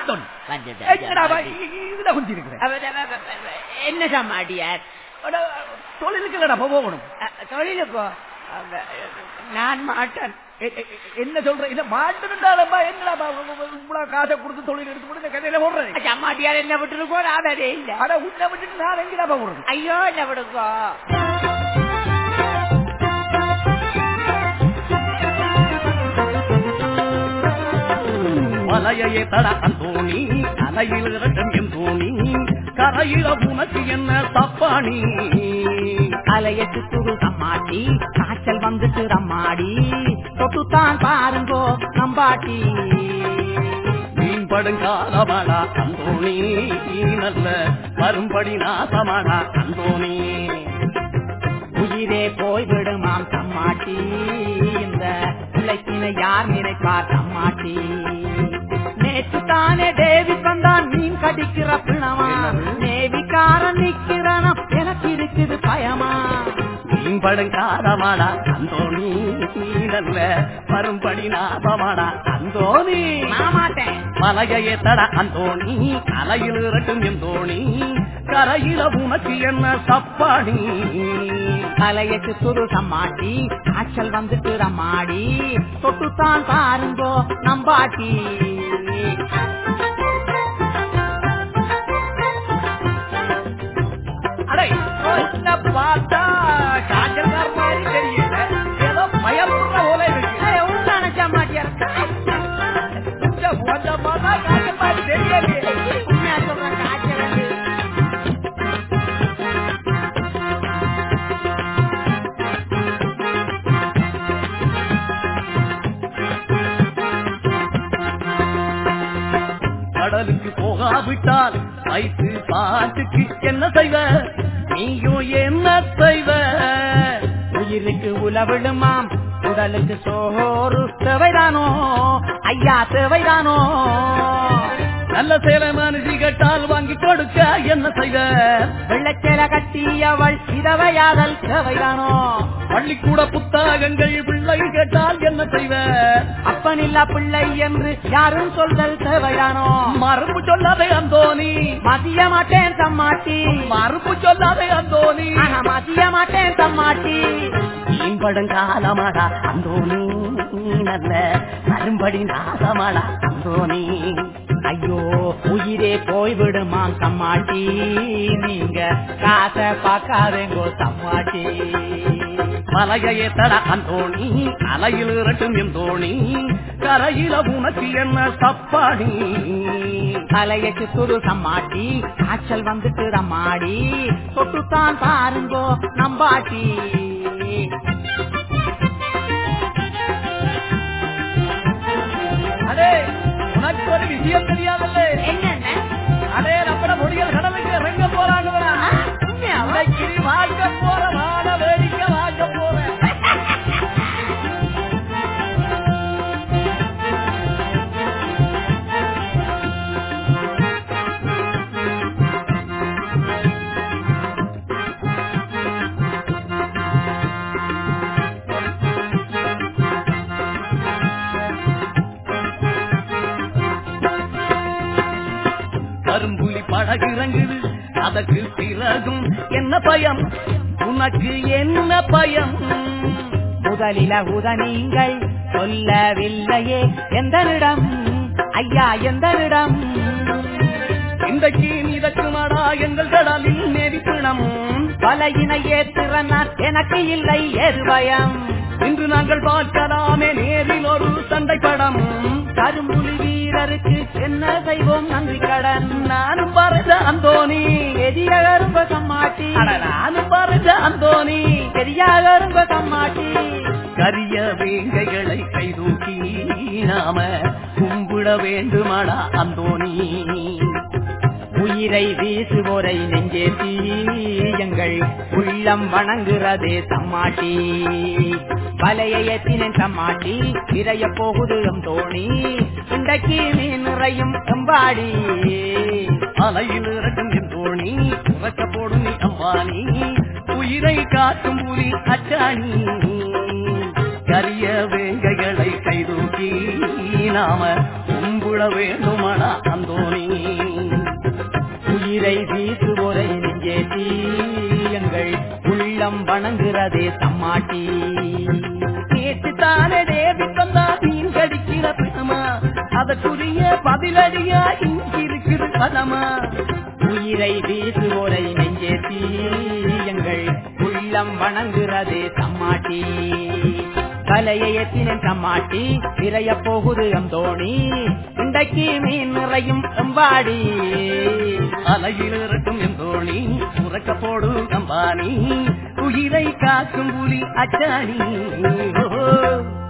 மாட்டோம் வந்துட்டா, என்னடா பா, ஜமாடி. இ- இ- இதுல குந்தி இருக்கிறேன் அவ- அவ- அவ- அவ- என்ன சமாடியார் தொழிலுக்கு இல்லடா போகணும் தொழிலுக்கோ அவ- நான் மாட்டேன் எ- எ- எ- என்ன சொல்ற இல்ல மாட்டுட்டாலப்பா என்னடா இவ்வளவு காசை கொடுத்து தொழில் எடுத்து போட்டு இந்த கதையில போடுறது சமாடியார் என்ன விட்டுருக்கோ நான் அதே இல்ல அட உன்னை விட்டுட்டு நான் எங்கடா போடுறது ஐயோ என்ன விடுங்கோ மலையே தட அந்தோணி அலையில் இரட்டம் என் தோணி கரையில உனக்கு என்ன தப்பாணி அலைய சுத்துரு சம்மாட்டி காய்ச்சல் வந்துட்டு ரம்மாடி தொட்டுத்தான் பாருங்கோ நம்பாட்டி மீன் படுங்காலமாடா அந்தோணி நல்ல வரும்படி நாசமாடா அந்தோணி உயிரே போய்விடுமாம் சம்மாட்டி இந்த பிள்ளைக்கின யார் நினைப்பார் சம்மாட்டி நேற்று தானே தேவி வந்தான் மீன் கடிக்கிற பிணமா நேவிக்காரன் நிக்கிறனா எனக்கு இருக்குது பயமா மீன் படுங்காலமாடா அந்தோணி நல்ல வரும்படி நாசமாடா அந்தோணி நான் மாட்டேன் மலையே தட அந்தோணி அலையில் இரட்டும் என் தோணி கரையில உனக்கு என்ன தப்பாணி தலைய சுத்துரு சம்மாட்டி காய்ச்சல் வந்துட்டு ரம்மாடி தொட்டுத்தான் பாருங்கோ நம்பாட்டி அடே உன்னை பார்த்தா காய்ச்சல்கார மாதிரி தெரியல ஏதோ பயப்படுற போல இருக்கு உண்டான சம்மாட்டியா கொஞ்சம் கொஞ்சம் பார்த்தா காய்ச்சல் மாதிரி தெரியலையே உண்மையா சொல்றேன் காய்ச்சல் வந்து. கடலுக்கு போகாவிட்டால் வயிற்று பாட்டுக்கு என்ன செய்வ நீயும் என்ன செய்வ உயிருக்கு உலவிடுமாம் உடலுக்கு சோறு தேவைதானோ ஐயா தேவைதானோ நல்ல சேலை மனுஷி கேட்டால் வாங்கி கொடுக்க என்ன செய்வ வெள்ளச்சேல கட்டியவள் இதவையாதல் தேவைதானோ பள்ளிக்கூட புத்தகங்கள் பிள்ளை கேட்டால் என்ன செய்வ அப்பனில்லா பிள்ளை என்று யாரும் சொல்தல் தேவைதானோ மறுப்பு சொல்லாதே அந்தோனி மதிய மாட்டேன் தம்மாட்டி மறுப்பு சொல்லாதே அந்தோனி ஆனா மதிய மாட்டேன் தம்மாட்டி படுங்காலமாடா அந்தோனி நல்ல வரும்படி நாசமாடா அந்தோனி ஐயோ உயிரே போய்விடுமாம் தம்மாட்டி நீங்க காசை பார்க்காதேங்கோ தம்மாட்டி மலையே தட அந்தோணி அலையில் இரட்டும் என் தோணி கரையில உனக்கு என்ன தப்பாணி தலைய சுத்துரு சம்மாட்டி காய்ச்சல் வந்துட்டு ரம்மாடி தொட்டுத்தான் பாருங்கோ நம்பாட்டி அடே உனக்கு ஒரு விஷயம் தெரியாதல்ல என்னென்ன அடே நம்ம முடியல் கடலுக்கு இறங்க போறாங்க இன்னைக்கு நீ வாங்க போற வாட வேடிக்கை வாங்க போற கரும்புலி படகு இறங்குது அதற்கு பிறகும் என்ன பயம் உனக்கு என்ன பயம் முதலில உத நீங்கள் சொல்லவில்லையே எந்தனிடம் ஐயா எந்தனிடம் இன்றைக்கு மிதக்குமாடா எங்கள் கடலில் நெறிப்பிணம் பலையினை ஏத்துறனார் எனக்கு இல்லை ஏது பயம் இன்று நாங்கள் பார்க்கலாமே நேரில் ஒரு சண்டை படம் கரும்புலி வீரருக்கு என்ன செய்வோம் நன்றி கடன் நானும் பறந்த அந்தோணி பெரிய கரும்ப சம்மாட்டி அட நானும் பறந்த அந்தோணி பெரிய கரும்ப சம்மாட்டி கரிய வேங்கைகளை கைதூக்கி நாம கும்பிட வேண்டுமாடா அந்தோணி உயிரை வீசுவோரை நெஞ்சேத்தி எங்கள் உள்ளம் வணங்குறதே சம்மாட்டி வலையை ஏத்தினேன் சம்மாட்டி இறைய போகுது எம் தோணி இன்றைக்கு நீ நிறையும் எம்பாடி அலையில் இறக்கும் என் தோணி உறக்க போடும் நீ அம்பானி உயிரை காக்கும் புலி அச்சாணி கரிய வேங்கைகளை கைதூக்கி நாம கும்பிட வேண்டுமடா அந்தோணி உயிரை வீசுவோரை நெஞ்சேத்தி எங்கள் உள்ளம் வணங்குறதே சம்மாட்டி நேற்று தானே தேவி தந்தா மீன் கடிக்கிற பிணமா அதற்குரிய பதிலடியா இங்கிருக்கிற பதமா உயிரை வீசுவோரை நெஞ்சேத்தி எங்கள் உள்ளம் வணங்குறதே சம்மாட்டி தலையை எத்தினன் சம்மாட்டி நிறைய போகுது அந்தோணி இன்றைக்கு மீன் நிறையும் எம்பாடி அலையில் இருக்கும் எந்தோணி உறக்க போடு அம்பானி உயிரை காக்கும் புலி அச்சாணி ஓ